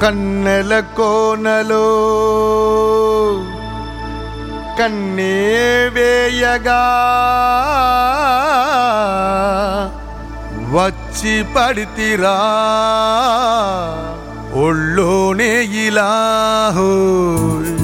కన్నెల కోనలో కన్నే వేయగా వచ్చి పడితిరా ఒళ్ళోనే ఇలా హోయ్.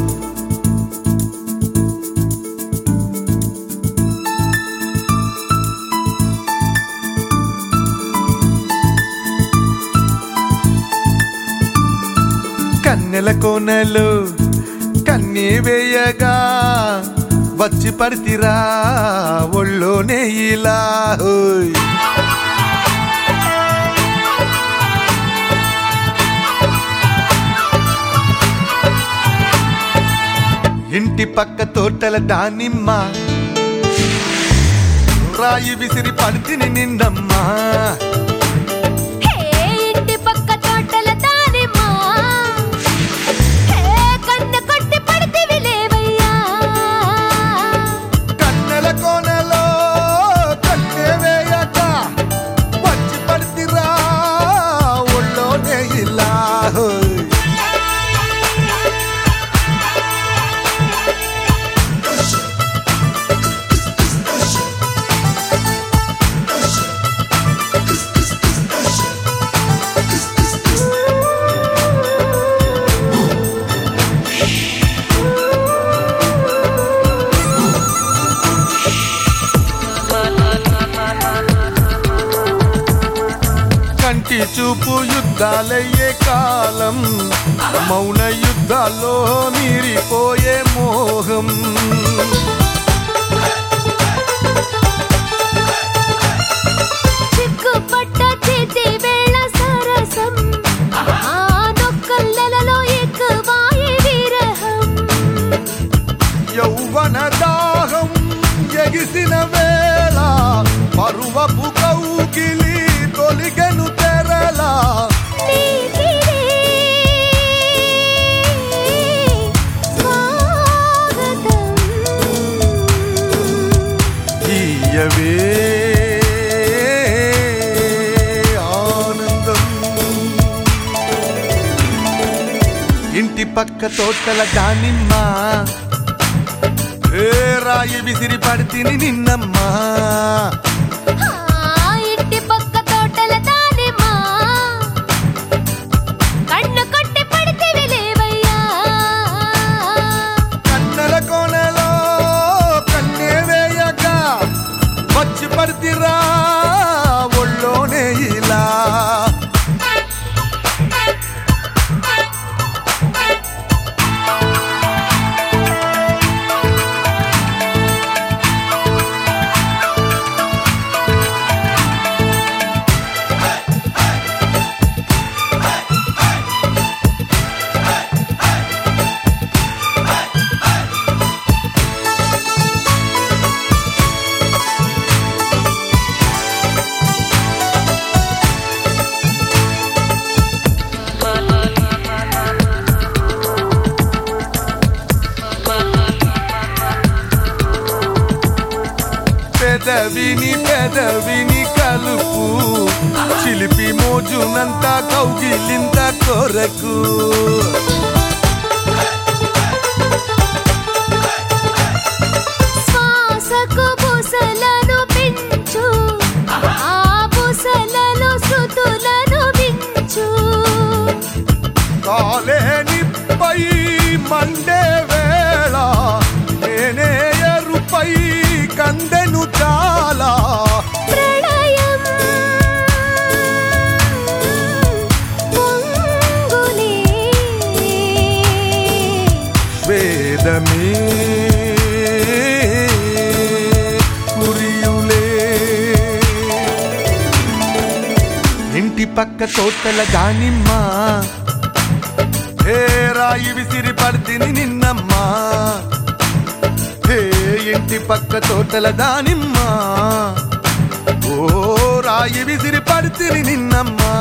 కన్నెల కోనలు కన్నీ వేయగా వచ్చి పడితిరా ఒళ్ళోనే ఇలా హోయ్. ఇంటి పక్క తోటల దానిమ్మ రాయి విసిరి పడితిని నిండమ్మా హే ఇంటి పక్క తోటల దానిమ్మ హే కన్ను కొట్టి పడితివి లేవయ్యా కన్నెల కోనలో కన్నె వేయక వచ్చి పడితిరా ఒళ్ళోనే ఇలా హోయ్. కంటి చూపు యుద్ధాలయ్యే కాలం మౌన యుద్ధాల్లో మీరిపోయే మోహం చిక్కుపట్ట చేతి వేళ సరసం ఆ నొక్కల్లెలలో ఎక్కువాయి విరహం యౌవన దాహం ఎగిసిన వేళ పరువపు కౌకిలి తొలిగెను తెరలా నీకిదే స్వాగతం తీయవే ఆనందం ఇంటి పక్క తోటల దానిమ్మ ఏ రాయి విసిరి పడితిని నిన్నమ్మా ఆ ఇంటి పక్క తోటల దానిమ్మ కన్ను కొట్టి పడితివి లేవయ్యా కన్నెల కోనలో కన్నే వేయక వచ్చి పడితిరా ఒళ్ళోనే ఇలా పెదవిని పెదవిని కలుపు చిలిపి మోజునంత కౌగిలింత కొరకు శ్వాసకు బుసలను పెంచు ఆ బుసలలో శృతులను మించు కాలేనిపై మండే వేళ నేనే ఎరుపై కందెను చాలా ప్రళయం పొంగులే వేదమే కురియులే ఇంటి పక్క తోటల దానిమ్మ హే రాయి విసిరి పడితిని నిన్నమ్మా హే ఇంటి పక్క తోటల దానిమ్మ ఓ రాయి విసిరి పడితిని నిన్నమ్మా